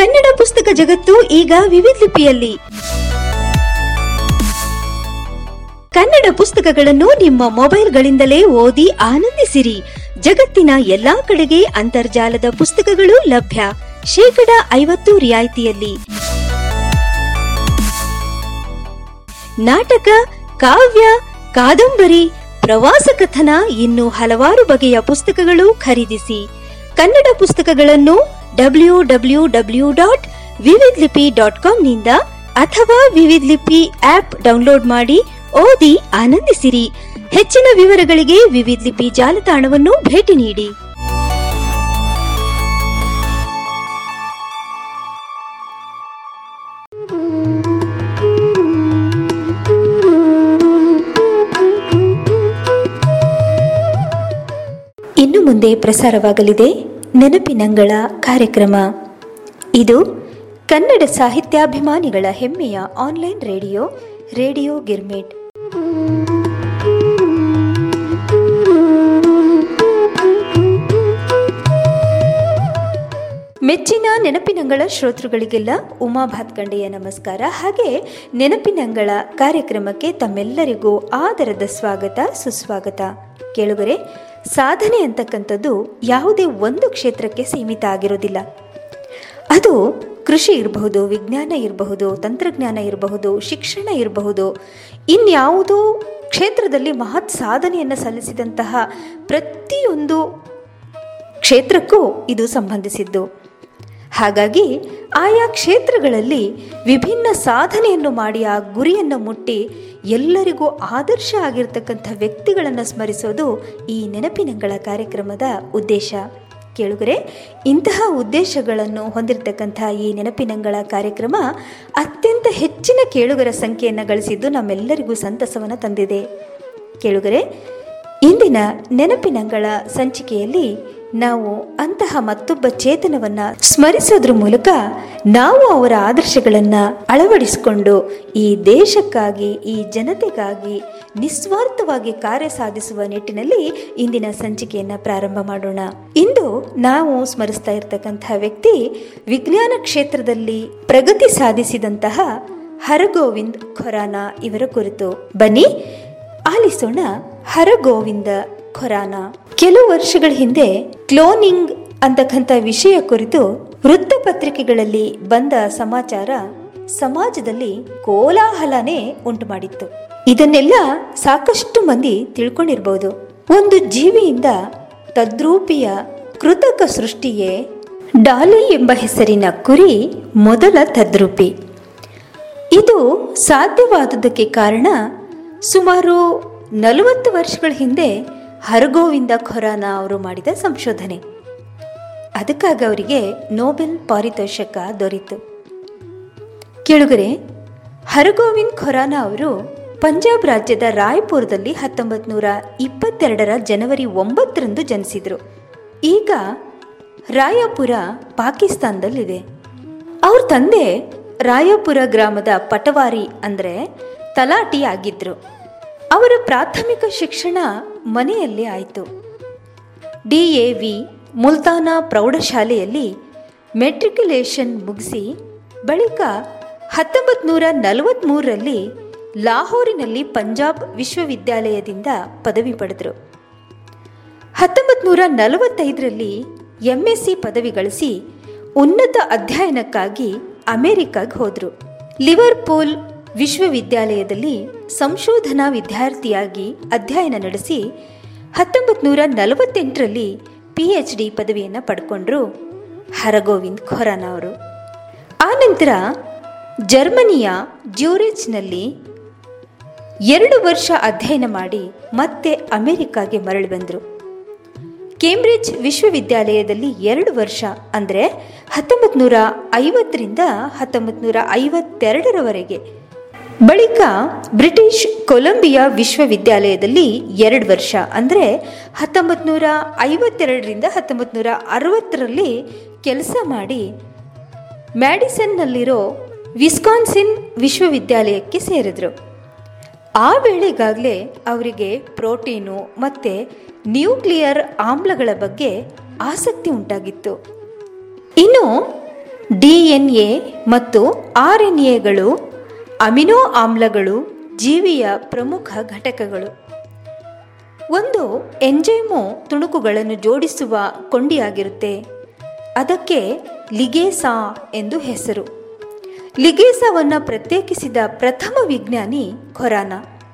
ಕನ್ನಡ ಪುಸ್ತಕ ಜಗತ್ತು ಈಗ ವಿವಿಧ ಲಿಪಿಯಲ್ಲಿ ಕನ್ನಡ ಪುಸ್ತಕಗಳನ್ನು ನಿಮ್ಮ ಮೊಬೈಲ್ಗಳಿಂದಲೇ ಓದಿ ಆನಂದಿಸಿರಿ ಜಗತ್ತಿನ ಎಲ್ಲಾ ಕಡೆಗೆ ಅಂತರ್ಜಾಲದ ಪುಸ್ತಕಗಳು ಲಭ್ಯ ಶೇಕಡ ಐವತ್ತು ರಿಯಾಯಿತಿಯಲ್ಲಿ ನಾಟಕ ಕಾವ್ಯ ಕಾದಂಬರಿ ಪ್ರವಾಸ ಕಥನ ಇನ್ನು ಹಲವಾರು ಬಗೆಯ ಪುಸ್ತಕಗಳು ಖರೀದಿಸಿ ಕನ್ನಡ ಪುಸ್ತಕಗಳನ್ನು ಡಬ್ಲ್ಯೂ ಡಬ್ಲ್ಯೂ ಡಬ್ಲ್ಯೂ ಡಾಟ್ ವಿವಿಧ ಲಿಪಿ ಡಾಟ್ ಕಾಂನಿಂದ ಅಥವಾ ವಿವಿಧ ಲಿಪಿ ಆಪ್ ಡೌನ್ಲೋಡ್ ಮಾಡಿ ಓದಿ ಆನಂದಿಸಿರಿ ಹೆಚ್ಚಿನ ವಿವರಗಳಿಗೆ ವಿವಿಧ ಲಿಪಿ ಜಾಲತಾಣವನ್ನು ಭೇಟಿ ನೀಡಿ ಇನ್ನು ಮುಂದೆ ಪ್ರಸಾರವಾಗಲಿದೆ ನೆನಪಿನಂಗಳ ಕಾರ್ಯಕ್ರಮ ಇದು ಕನ್ನಡ ಸಾಹಿತ್ಯಾಭಿಮಾನಿಗಳ ಹೆಮ್ಮೆಯ ಆನ್ಲೈನ್ ರೇಡಿಯೋ ರೇಡಿಯೋ ಗಿರ್ಮಿಟ್ ಮೆಚ್ಚಿನ ನೆನಪಿನಂಗಳ ಶ್ರೋತೃಗಳಿಗೆಲ್ಲ ಉಮಾ ಭಾತ್ಕಂಡೆಯ ನಮಸ್ಕಾರ ಹಾಗೆ ನೆನಪಿನಂಗಳ ಕಾರ್ಯಕ್ರಮಕ್ಕೆ ತಮ್ಮೆಲ್ಲರಿಗೂ ಆದರದ ಸ್ವಾಗತ ಸುಸ್ವಾಗತ ಕೇಳುಗರೆ ಸಾಧನೆ ಅಂತಕ್ಕಂಥದ್ದು ಯಾವುದೇ ಒಂದು ಕ್ಷೇತ್ರಕ್ಕೆ ಸೀಮಿತ ಆಗಿರೋದಿಲ್ಲ ಅದು ಕೃಷಿ ಇರಬಹುದು ವಿಜ್ಞಾನ ಇರಬಹುದು ತಂತ್ರಜ್ಞಾನ ಇರಬಹುದು ಶಿಕ್ಷಣ ಇರಬಹುದು ಇನ್ಯಾವುದೋ ಕ್ಷೇತ್ರದಲ್ಲಿ ಮಹತ್ ಸಾಧನೆಯನ್ನು ಸಲ್ಲಿಸಿದಂತಹ ಪ್ರತಿಯೊಂದು ಕ್ಷೇತ್ರಕ್ಕೂ ಇದು ಸಂಬಂಧಿಸಿದ್ದು ಹಾಗಾಗಿ ಆಯಾ ಕ್ಷೇತ್ರಗಳಲ್ಲಿ ವಿಭಿನ್ನ ಸಾಧನೆಯನ್ನು ಮಾಡಿ ಆ ಗುರಿಯನ್ನು ಮುಟ್ಟಿ ಎಲ್ಲರಿಗೂ ಆದರ್ಶ ಆಗಿರ್ತಕ್ಕಂಥ ವ್ಯಕ್ತಿಗಳನ್ನು ಸ್ಮರಿಸೋದು ಈ ನೆನಪಿನಂಗಳ ಕಾರ್ಯಕ್ರಮದ ಉದ್ದೇಶ ಕೇಳುಗರೆ ಇಂತಹ ಉದ್ದೇಶಗಳನ್ನು ಹೊಂದಿರತಕ್ಕಂಥ ಈ ನೆನಪಿನಂಗಳ ಕಾರ್ಯಕ್ರಮ ಅತ್ಯಂತ ಹೆಚ್ಚಿನ ಕೇಳುಗರ ಸಂಖ್ಯೆಯನ್ನು ಗಳಿಸಿದ್ದು ನಮ್ಮೆಲ್ಲರಿಗೂ ಸಂತಸವನ್ನು ತಂದಿದೆ ಕೇಳುಗರೆ ಇಂದಿನ ನೆನಪಿನಂಗಳ ಸಂಚಿಕೆಯಲ್ಲಿ ನಾವು ಅಂತಹ ಮತ್ತೊಬ್ಬ ಚೇತನವನ್ನ ಸ್ಮರಿಸೋದ್ರ ಮೂಲಕ ನಾವು ಅವರ ಆದರ್ಶಗಳನ್ನು ಅಳವಡಿಸಿಕೊಂಡು ಈ ದೇಶಕ್ಕಾಗಿ ಈ ಜನತೆಗಾಗಿ ನಿಸ್ವಾರ್ಥವಾಗಿ ಕಾರ್ಯ ಸಾಧಿಸುವ ನಿಟ್ಟಿನಲ್ಲಿ ಇಂದಿನ ಸಂಚಿಕೆಯನ್ನು ಪ್ರಾರಂಭ ಮಾಡೋಣ ಇಂದು ನಾವು ಸ್ಮರಿಸ್ತಾ ಇರತಕ್ಕಂತಹ ವ್ಯಕ್ತಿ ವಿಜ್ಞಾನ ಕ್ಷೇತ್ರದಲ್ಲಿ ಪ್ರಗತಿ ಸಾಧಿಸಿದಂತಹ ಹರಗೋವಿಂದ್ ಖೊರಾನ ಇವರ ಕುರಿತು ಬನ್ನಿ ಆಲಿಸೋಣ ಹರಗೋವಿಂದ ಖೊರಾನ ಕೆಲವು ವರ್ಷಗಳ ಹಿಂದೆ ಕ್ಲೋನಿಂಗ್ ಅಂತಕ್ಕಂಥ ವಿಷಯ ಕುರಿತು ವೃತ್ತಪತ್ರಿಕೆಗಳಲ್ಲಿ ಬಂದ ಸಮಾಚಾರ ಸಮಾಜದಲ್ಲಿ ಕೋಲಾಹಲನೇ ಉಂಟು ಮಾಡಿತ್ತು ಇದನ್ನೆಲ್ಲ ಸಾಕಷ್ಟು ಮಂದಿ ತಿಳ್ಕೊಂಡಿರ್ಬೋದು ಒಂದು ಜೀವಿಯಿಂದ ತದ್ರೂಪಿಯ ಕೃತಕ ಸೃಷ್ಟಿಯೇ ಡಾಲಿ ಎಂಬ ಹೆಸರಿನ ಕುರಿ ಮೊದಲ ತದ್ರೂಪಿ ಇದು ಸಾಧ್ಯವಾದುದಕ್ಕೆ ಕಾರಣ ಸುಮಾರು ನಲವತ್ತು ವರ್ಷಗಳ ಹಿಂದೆ ಹರಗೋವಿಂದ ಖೊರಾನ ಅವರು ಮಾಡಿದ ಸಂಶೋಧನೆ ಅದಕ್ಕಾಗಿ ಅವರಿಗೆ ನೋಬೆಲ್ ಪಾರಿತೋಷಕ ದೊರೆಯಿತು ಕೇಳುಗರೆ ಹರಗೋವಿಂದ್ ಖೊರಾನ ಅವರು ಪಂಜಾಬ್ ರಾಜ್ಯದ ರಾಯ್ಪುರದಲ್ಲಿ ಹತ್ತೊಂಬತ್ತು ನೂರ ಇಪ್ಪತ್ತೆರಡರ ಜನವರಿ ಒಂಬತ್ತರಂದು ಜನಿಸಿದರು ಈಗ ರಾಯಪುರ ಪಾಕಿಸ್ತಾನದಲ್ಲಿದೆ ಅವ್ರ ತಂದೆ ರಾಯಪುರ ಗ್ರಾಮದ ಪಟವಾರಿ ಅಂದರೆ ತಲಾಟಿ ಆಗಿದ್ರು ಅವರ ಪ್ರಾಥಮಿಕ ಶಿಕ್ಷಣ ಮನೆಯಲ್ಲೇ ಆಯಿತು ಡಿ ಎ ವಿ ಮುಲ್ತಾನ ಪ್ರೌಢಶಾಲೆಯಲ್ಲಿ ಮೆಟ್ರಿಕ್ಯುಲೇಷನ್ ಮುಗಿಸಿ ಬಳಿಕ ಹತ್ತೊಂಬತ್ತು ನೂರ ನಲವತ್ತ್ಮೂರರಲ್ಲಿ ಲಾಹೋರಿನಲ್ಲಿ ಪಂಜಾಬ್ ವಿಶ್ವವಿದ್ಯಾಲಯದಿಂದ ಪದವಿ ಪಡೆದರು ಹತ್ತೊಂಬತ್ತು ನೂರ ನಲವತ್ತೈದರಲ್ಲಿ ಎಂ ಎಸ್ ಸಿ ಪದವಿ ಗಳಿಸಿ ಉನ್ನತ ಅಧ್ಯಯನಕ್ಕಾಗಿ ಅಮೆರಿಕಾಗೆ ಹೋದರು ಲಿವರ್ಪೂಲ್ ವಿಶ್ವವಿದ್ಯಾಲಯದಲ್ಲಿ ಸಂಶೋಧನಾ ವಿದ್ಯಾರ್ಥಿಯಾಗಿ ಅಧ್ಯಯನ ನಡೆಸಿ ಹತ್ತೊಂಬತ್ತು ನೂರ ನಲವತ್ತೆಂಟರಲ್ಲಿ ಪಿ ಎಚ್ ಡಿ ಪದವಿಯನ್ನು ಪಡ್ಕೊಂಡ್ರು ಹರಗೋವಿಂದ್ ಖೊರಾನ ಅವರು ಆನಂತರ ಜರ್ಮನಿಯ ಜ್ಯೂರಿಚ್ನಲ್ಲಿ ಎರಡು ವರ್ಷ ಅಧ್ಯಯನ ಮಾಡಿ ಮತ್ತೆ ಅಮೆರಿಕಾಗೆ ಮರಳಿ ಬಂದರು ಕೇಂಬ್ರಿಡ್ಜ್ ವಿಶ್ವವಿದ್ಯಾಲಯದಲ್ಲಿ ಎರಡು ವರ್ಷ ಅಂದರೆ ಹತ್ತೊಂಬತ್ತು ನೂರ ಐವತ್ತರಿಂದ ಹತ್ತೊಂಬತ್ತು ನೂರ ಐವತ್ತೆರಡರವರೆಗೆ ಬಳಿಕ ಬ್ರಿಟಿಷ್ ಕೊಲಂಬಿಯಾ ವಿಶ್ವವಿದ್ಯಾಲಯದಲ್ಲಿ ಎರಡು ವರ್ಷ ಅಂದರೆ ಹತ್ತೊಂಬತ್ತು ನೂರ ಐವತ್ತೆರಡರಿಂದ ಹತ್ತೊಂಬತ್ತು ನೂರ ಅರವತ್ತರಲ್ಲಿ ಕೆಲಸ ಮಾಡಿ ಮ್ಯಾಡಿಸನ್ನಲ್ಲಿರೋ ವಿಸ್ಕಾನ್ಸಿನ್ ವಿಶ್ವವಿದ್ಯಾಲಯಕ್ಕೆ ಸೇರಿದರು ಆ ವೇಳೆಗಾಗಲೇ ಅವರಿಗೆ ಪ್ರೋಟೀನು ಮತ್ತು ನ್ಯೂಕ್ಲಿಯರ್ ಆಮ್ಲಗಳ ಬಗ್ಗೆ ಆಸಕ್ತಿ ಉಂಟಾಗಿತ್ತು ಇನ್ನು ಡಿಎನ್ಎ ಮತ್ತು ಆರ್ಎನ್ಎಗಳು ಅಮಿನೋ ಆಮ್ಲಗಳು ಜೀವಿಯ ಪ್ರಮುಖ ಘಟಕಗಳು ಒಂದು ಎಂಜೈಮು ತುಣುಕುಗಳನ್ನು ಜೋಡಿಸುವ ಕೊಂಡಿಯಾಗಿರುತ್ತೆ ಅದಕ್ಕೆ ಲಿಗೇಸಾ ಎಂದು ಹೆಸರು ಲಿಗೇಸಾವನ್ನು ಪ್ರತ್ಯೇಕಿಸಿದ ಪ್ರಥಮ ವಿಜ್ಞಾನಿ ಖೊರಾನ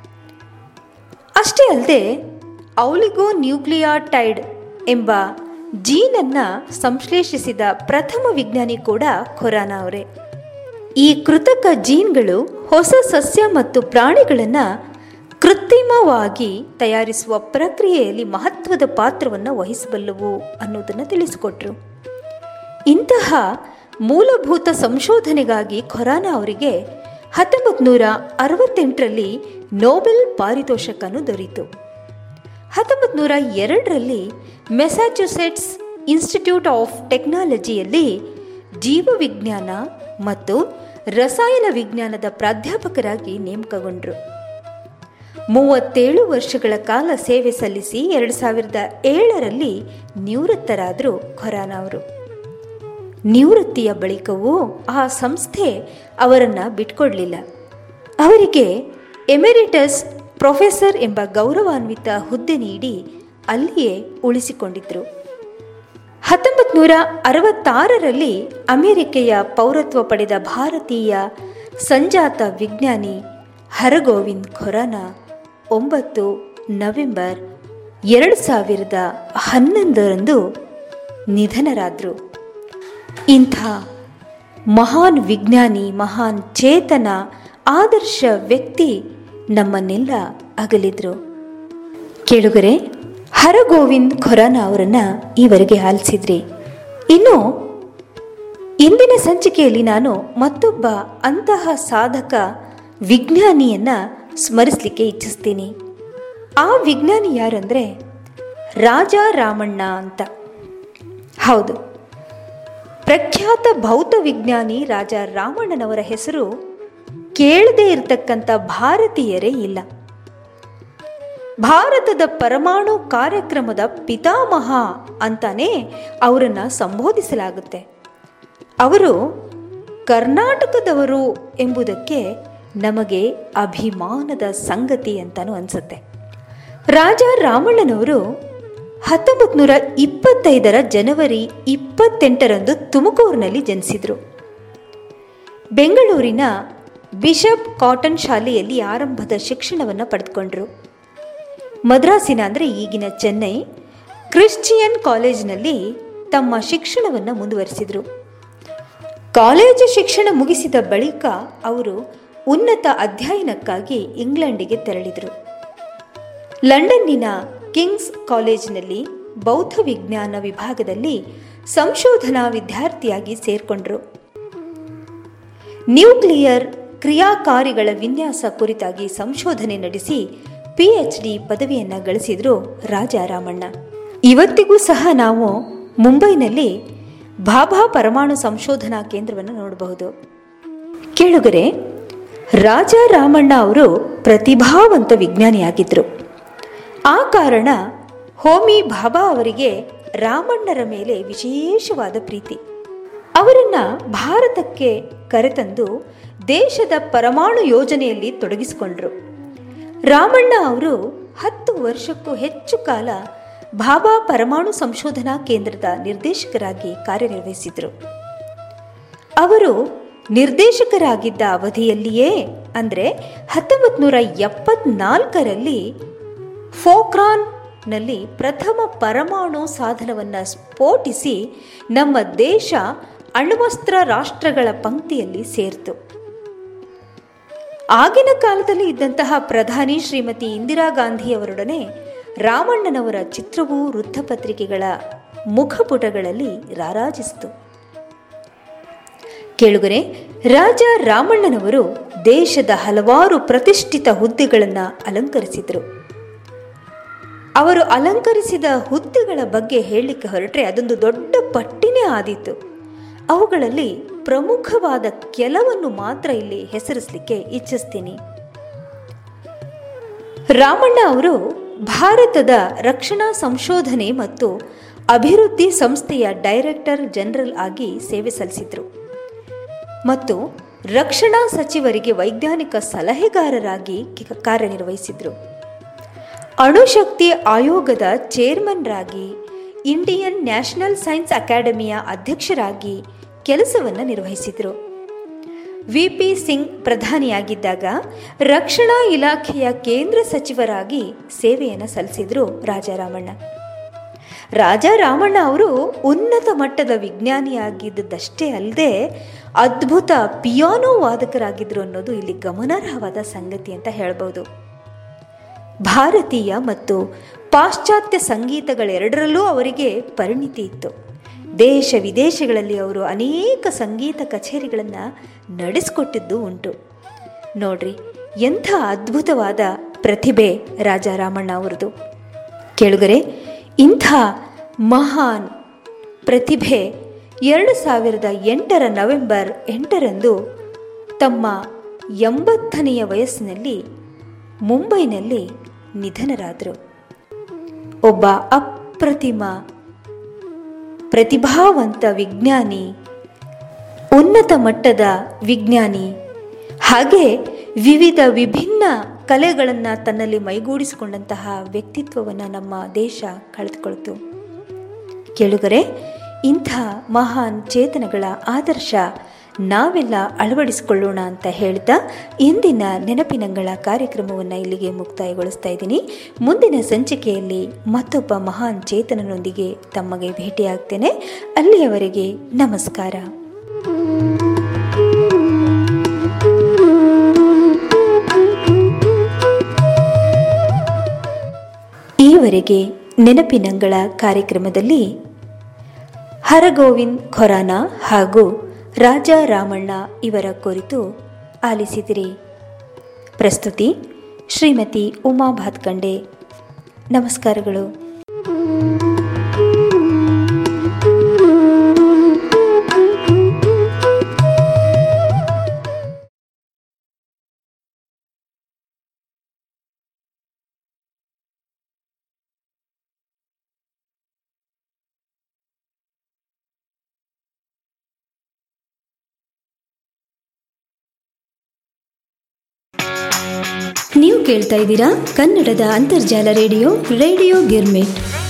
ಅಷ್ಟೇ ಅಲ್ಲದೆ ಔಲಿಗೋ ನ್ಯೂಕ್ಲಿಯಾಟೈಡ್ ಎಂಬ ಜೀನನ್ನು ಸಂಶ್ಲೇಷಿಸಿದ ಪ್ರಥಮ ವಿಜ್ಞಾನಿ ಕೂಡ ಖೊರಾನ ಅವರೇ ಈ ಕೃತಕ ಜೀನ್ಗಳು ಹೊಸ ಸಸ್ಯ ಮತ್ತು ಪ್ರಾಣಿಗಳನ್ನು ಕೃತ್ರಿಮವಾಗಿ ತಯಾರಿಸುವ ಪ್ರಕ್ರಿಯೆಯಲ್ಲಿ ಮಹತ್ವದ ಪಾತ್ರವನ್ನು ವಹಿಸಬಲ್ಲವು ಅನ್ನೋದನ್ನು ತಿಳಿಸಿಕೊಟ್ರು ಇಂತಹ ಮೂಲಭೂತ ಸಂಶೋಧನೆಗಾಗಿ ಖೊರಾನ ಅವರಿಗೆ ಹತ್ತೊಂಬತ್ತು ನೂರ ಅರವತ್ತೆಂಟರಲ್ಲಿ ನೋಬೆಲ್ ಪಾರಿತೋಷಕನು ದೊರೆಯಿತು ಹತ್ತೊಂಬತ್ತು ನೂರ ಎರಡರಲ್ಲಿ ಮೆಸಾಚುಸೆಟ್ಸ್ ಇನ್ಸ್ಟಿಟ್ಯೂಟ್ ಆಫ್ ಟೆಕ್ನಾಲಜಿಯಲ್ಲಿ ಜೀವವಿಜ್ಞಾನ ಮತ್ತು ರಸಾಯನ ವಿಜ್ಞಾನದ ಪ್ರಾಧ್ಯಾಪಕರಾಗಿ ನೇಮಕಗೊಂಡರು ಮೂವತ್ತೇಳು ವರ್ಷಗಳ ಕಾಲ ಸೇವೆ ಸಲ್ಲಿಸಿ ಎರಡು ಸಾವಿರದ ಏಳರಲ್ಲಿ ನಿವೃತ್ತರಾದರು ಖೊರಾನ ಅವರು ನಿವೃತ್ತಿಯ ಬಳಿಕವೂ ಆ ಸಂಸ್ಥೆ ಅವರನ್ನು ಬಿಟ್ಕೊಡ್ಲಿಲ್ಲ ಅವರಿಗೆ ಎಮೆರಿಟಸ್ ಪ್ರೊಫೆಸರ್ ಎಂಬ ಗೌರವಾನ್ವಿತ ಹುದ್ದೆ ನೀಡಿ ಅಲ್ಲಿಯೇ ಉಳಿಸಿಕೊಂಡಿದ್ರು ಹತ್ತೊಂಬತ್ತು ನೂರ ಅರವತ್ತಾರರಲ್ಲಿ ಅಮೆರಿಕೆಯ ಪೌರತ್ವ ಪಡೆದ ಭಾರತೀಯ ಸಂಜಾತ ವಿಜ್ಞಾನಿ ಹರಗೋವಿಂದ್ ಖೊರಾನ ಒಂಬತ್ತು ನವೆಂಬರ್ ಎರಡು ಸಾವಿರದ ಹನ್ನೊಂದರಂದು ನಿಧನರಾದರು ಇಂಥ ಮಹಾನ್ ವಿಜ್ಞಾನಿ ಮಹಾನ್ ಚೇತನ ಆದರ್ಶ ವ್ಯಕ್ತಿ ನಮ್ಮನ್ನೆಲ್ಲ ಅಗಲಿದ್ರು ಕೇಳುಗರೆ ಹರಗೋವಿಂದ್ ಖೊರಾನ ಅವರನ್ನು ಈವರೆಗೆ ಆಲಿಸಿದ್ರಿ ಇನ್ನು ಇಂದಿನ ಸಂಚಿಕೆಯಲ್ಲಿ ನಾನು ಮತ್ತೊಬ್ಬ ಅಂತಹ ಸಾಧಕ ವಿಜ್ಞಾನಿಯನ್ನ ಸ್ಮರಿಸಲಿಕ್ಕೆ ಇಚ್ಛಿಸ್ತೀನಿ ಆ ವಿಜ್ಞಾನಿ ಯಾರಂದ್ರೆ ರಾಜ ರಾಮಣ್ಣ ಅಂತ ಹೌದು ಪ್ರಖ್ಯಾತ ಭೌತ ವಿಜ್ಞಾನಿ ರಾಜ ರಾಮಣ್ಣನವರ ಹೆಸರು ಕೇಳದೇ ಇರತಕ್ಕಂಥ ಭಾರತೀಯರೇ ಇಲ್ಲ ಭಾರತದ ಪರಮಾಣು ಕಾರ್ಯಕ್ರಮದ ಪಿತಾಮಹ ಅಂತಾನೆ ಅವರನ್ನ ಸಂಬೋಧಿಸಲಾಗುತ್ತೆ ಅವರು ಕರ್ನಾಟಕದವರು ಎಂಬುದಕ್ಕೆ ನಮಗೆ ಅಭಿಮಾನದ ಸಂಗತಿ ಅಂತಾನು ಅನ್ಸುತ್ತೆ ರಾಜ ರಾಮಣ್ಣನವರು ಹತ್ತೊಂಬತ್ತು ನೂರ ಇಪ್ಪತ್ತೈದರ ಜನವರಿ ಇಪ್ಪತ್ತೆಂಟರಂದು ತುಮಕೂರಿನಲ್ಲಿ ಜನಿಸಿದರು ಬೆಂಗಳೂರಿನ ಬಿಷಪ್ ಕಾಟನ್ ಶಾಲೆಯಲ್ಲಿ ಆರಂಭದ ಶಿಕ್ಷಣವನ್ನು ಪಡೆದುಕೊಂಡ್ರು ಮದ್ರಾಸಿನ ಅಂದರೆ ಈಗಿನ ಚೆನ್ನೈ ಕ್ರಿಶ್ಚಿಯನ್ ಕಾಲೇಜಿನಲ್ಲಿ ತಮ್ಮ ಶಿಕ್ಷಣವನ್ನು ಮುಂದುವರಿಸಿದರು ಕಾಲೇಜು ಶಿಕ್ಷಣ ಮುಗಿಸಿದ ಬಳಿಕ ಅವರು ಉನ್ನತ ಅಧ್ಯಯನಕ್ಕಾಗಿ ಇಂಗ್ಲೆಂಡಿಗೆ ತೆರಳಿದರು ಲಂಡನ್ನಿನ ಕಿಂಗ್ಸ್ ಕಾಲೇಜಿನಲ್ಲಿ ಬೌದ್ಧ ವಿಜ್ಞಾನ ವಿಭಾಗದಲ್ಲಿ ಸಂಶೋಧನಾ ವಿದ್ಯಾರ್ಥಿಯಾಗಿ ಸೇರ್ಕೊಂಡ್ರು ನ್ಯೂಕ್ಲಿಯರ್ ಕ್ರಿಯಾಕಾರಿಗಳ ವಿನ್ಯಾಸ ಕುರಿತಾಗಿ ಸಂಶೋಧನೆ ನಡೆಸಿ ಪಿ ಎಚ್ ಡಿ ಪದವಿಯನ್ನು ಗಳಿಸಿದ್ರು ರಾಜ ರಾಮಣ್ಣ ಇವತ್ತಿಗೂ ಸಹ ನಾವು ಮುಂಬೈನಲ್ಲಿ ಭಾಭಾ ಪರಮಾಣು ಸಂಶೋಧನಾ ಕೇಂದ್ರವನ್ನು ನೋಡಬಹುದು ಕೇಳುಗರೆ ರಾಜ ರಾಮಣ್ಣ ಅವರು ಪ್ರತಿಭಾವಂತ ವಿಜ್ಞಾನಿಯಾಗಿದ್ದರು ಆ ಕಾರಣ ಹೋಮಿ ಭಾಭಾ ಅವರಿಗೆ ರಾಮಣ್ಣರ ಮೇಲೆ ವಿಶೇಷವಾದ ಪ್ರೀತಿ ಅವರನ್ನ ಭಾರತಕ್ಕೆ ಕರೆತಂದು ದೇಶದ ಪರಮಾಣು ಯೋಜನೆಯಲ್ಲಿ ತೊಡಗಿಸಿಕೊಂಡ್ರು ರಾಮಣ್ಣ ಅವರು ಹತ್ತು ವರ್ಷಕ್ಕೂ ಹೆಚ್ಚು ಕಾಲ ಭಾಭಾ ಪರಮಾಣು ಸಂಶೋಧನಾ ಕೇಂದ್ರದ ನಿರ್ದೇಶಕರಾಗಿ ಕಾರ್ಯನಿರ್ವಹಿಸಿದರು ಅವರು ನಿರ್ದೇಶಕರಾಗಿದ್ದ ಅವಧಿಯಲ್ಲಿಯೇ ಅಂದರೆ ಹತ್ತೊಂಬತ್ತು ನೂರ ಎಪ್ಪತ್ನಾಲ್ಕರಲ್ಲಿ ಫೋಕ್ರಾನ್ನಲ್ಲಿ ಪ್ರಥಮ ಪರಮಾಣು ಸಾಧನವನ್ನು ಸ್ಫೋಟಿಸಿ ನಮ್ಮ ದೇಶ ಅಣ್ವಸ್ತ್ರ ರಾಷ್ಟ್ರಗಳ ಪಂಕ್ತಿಯಲ್ಲಿ ಸೇರಿತು ಆಗಿನ ಕಾಲದಲ್ಲಿ ಇದ್ದಂತಹ ಪ್ರಧಾನಿ ಶ್ರೀಮತಿ ಇಂದಿರಾ ಗಾಂಧಿಯವರೊಡನೆ ರಾಮಣ್ಣನವರ ಚಿತ್ರವು ವೃತ್ತಪತ್ರಿಕೆಗಳ ಮುಖಪುಟಗಳಲ್ಲಿ ರಾರಾಜಿಸಿತು ಕೇಳುಗರೆ ರಾಜ ರಾಮಣ್ಣನವರು ದೇಶದ ಹಲವಾರು ಪ್ರತಿಷ್ಠಿತ ಹುದ್ದೆಗಳನ್ನು ಅಲಂಕರಿಸಿದರು ಅವರು ಅಲಂಕರಿಸಿದ ಹುದ್ದೆಗಳ ಬಗ್ಗೆ ಹೇಳಲಿಕ್ಕೆ ಹೊರಟ್ರೆ ಅದೊಂದು ದೊಡ್ಡ ಪಟ್ಟಿನೇ ಆದೀತು ಅವುಗಳಲ್ಲಿ ಪ್ರಮುಖವಾದ ಕೆಲವನ್ನು ಮಾತ್ರ ಇಲ್ಲಿ ಹೆಸರಿಸಲಿಕ್ಕೆ ಇಚ್ಛಿಸ್ತೀನಿ ರಾಮಣ್ಣ ಅವರು ಭಾರತದ ರಕ್ಷಣಾ ಸಂಶೋಧನೆ ಮತ್ತು ಅಭಿವೃದ್ಧಿ ಸಂಸ್ಥೆಯ ಡೈರೆಕ್ಟರ್ ಜನರಲ್ ಆಗಿ ಸೇವೆ ಸಲ್ಲಿಸಿದರು ಮತ್ತು ರಕ್ಷಣಾ ಸಚಿವರಿಗೆ ವೈಜ್ಞಾನಿಕ ಸಲಹೆಗಾರರಾಗಿ ಕೆ- ಕಾರ್ಯನಿರ್ವಹಿಸಿದರು ಅಣುಶಕ್ತಿ ಆಯೋಗದ ಚೇರ್ಮನ್ರಾಗಿ ಇಂಡಿಯನ್ ನ್ಯಾಷನಲ್ ಸೈನ್ಸ್ ಅಕಾಡೆಮಿಯ ಅಧ್ಯಕ್ಷರಾಗಿ ಕೆಲಸವನ್ನು ನಿರ್ವಹಿಸಿದರು ವಿ ಪಿ ಸಿಂಗ್ ಪ್ರಧಾನಿಯಾಗಿದ್ದಾಗ ರಕ್ಷಣಾ ಇಲಾಖೆಯ ಕೇಂದ್ರ ಸಚಿವರಾಗಿ ಸೇವೆಯನ್ನು ಸಲ್ಲಿಸಿದರು ರಾಜಾರಾಮಣ್ಣ ರಾಜಾರಾಮಣ್ಣ ಅವರು ಉನ್ನತ ಮಟ್ಟದ ವಿಜ್ಞಾನಿಯಾಗಿದ್ದಷ್ಟೇ ಅಲ್ಲದೆ ಅದ್ಭುತ ಪಿಯಾನೋ ವಾದಕರಾಗಿದ್ದರು ಅನ್ನೋದು ಇಲ್ಲಿ ಗಮನಾರ್ಹವಾದ ಸಂಗತಿ ಅಂತ ಹೇಳ್ಬೋದು ಭಾರತೀಯ ಮತ್ತು ಪಾಶ್ಚಾತ್ಯ ಸಂಗೀತಗಳೆರಡರಲ್ಲೂ ಅವರಿಗೆ ಪರಿಣಿತಿ ಇತ್ತು ದೇಶ ವಿದೇಶಗಳಲ್ಲಿ ಅವರು ಅನೇಕ ಸಂಗೀತ ಕಚೇರಿಗಳನ್ನು ನಡೆಸಿಕೊಟ್ಟಿದ್ದು ಉಂಟು ನೋಡ್ರಿ ಎಂಥ ಅದ್ಭುತವಾದ ಪ್ರತಿಭೆ ರಾಜಾರಾಮಣ್ಣ ಅವರದು ಕೇಳುಗರೆ ಇಂಥ ಮಹಾನ್ ಪ್ರತಿಭೆ ಎರಡು ಸಾವಿರದ ಎಂಟರ ನವೆಂಬರ್ ಎಂಟರಂದು ತಮ್ಮ ಎಂಬತ್ತನೆಯ ವಯಸ್ಸಿನಲ್ಲಿ ಮುಂಬೈನಲ್ಲಿ ನಿಧನರಾದರು ಒಬ್ಬ ಅಪ್ರತಿಮ ಪ್ರತಿಭಾವಂತ ವಿಜ್ಞಾನಿ ಉನ್ನತ ಮಟ್ಟದ ವಿಜ್ಞಾನಿ ಹಾಗೆ ವಿವಿಧ ವಿಭಿನ್ನ ಕಲೆಗಳನ್ನು ತನ್ನಲ್ಲಿ ಮೈಗೂಡಿಸಿಕೊಂಡಂತಹ ವ್ಯಕ್ತಿತ್ವವನ್ನು ನಮ್ಮ ದೇಶ ಕಳೆದುಕೊಳ್ತು ಕೇಳುಗರೆ ಇಂಥ ಮಹಾನ್ ಚೇತನಗಳ ಆದರ್ಶ ನಾವೆಲ್ಲ ಅಳವಡಿಸಿಕೊಳ್ಳೋಣ ಅಂತ ಹೇಳ್ತಾ ಇಂದಿನ ನೆನಪಿನಂಗಳ ಕಾರ್ಯಕ್ರಮವನ್ನು ಇಲ್ಲಿಗೆ ಮುಕ್ತಾಯಗೊಳಿಸ್ತಾ ಇದ್ದೀನಿ ಮುಂದಿನ ಸಂಚಿಕೆಯಲ್ಲಿ ಮತ್ತೊಬ್ಬ ಮಹಾನ್ ಚೇತನನೊಂದಿಗೆ ತಮಗೆ ಭೇಟಿಯಾಗ್ತೇನೆ ಅಲ್ಲಿಯವರೆಗೆ ನಮಸ್ಕಾರ ಈವರೆಗೆ ನೆನಪಿನಂಗಳ ಕಾರ್ಯಕ್ರಮದಲ್ಲಿ ಹರಗೋವಿಂದ್ ಖೊರಾನ ಹಾಗೂ ರಾಜಾ ರಾಮಣ್ಣ ಇವರ ಕುರಿತು ಆಲಿಸಿದಿರಿ ಪ್ರಸ್ತುತಿ ಶ್ರೀಮತಿ ಉಮಾ ಭಾತ್ಕಂಡೆ ನಮಸ್ಕಾರಗಳು ನೀವು ಕೇಳ್ತಾ ಇದ್ದೀರಾ ಕನ್ನಡದ ಅಂತರ್ಜಾಲ ರೇಡಿಯೋ ರೇಡಿಯೋ ಗಿರ್ಮಿಟ್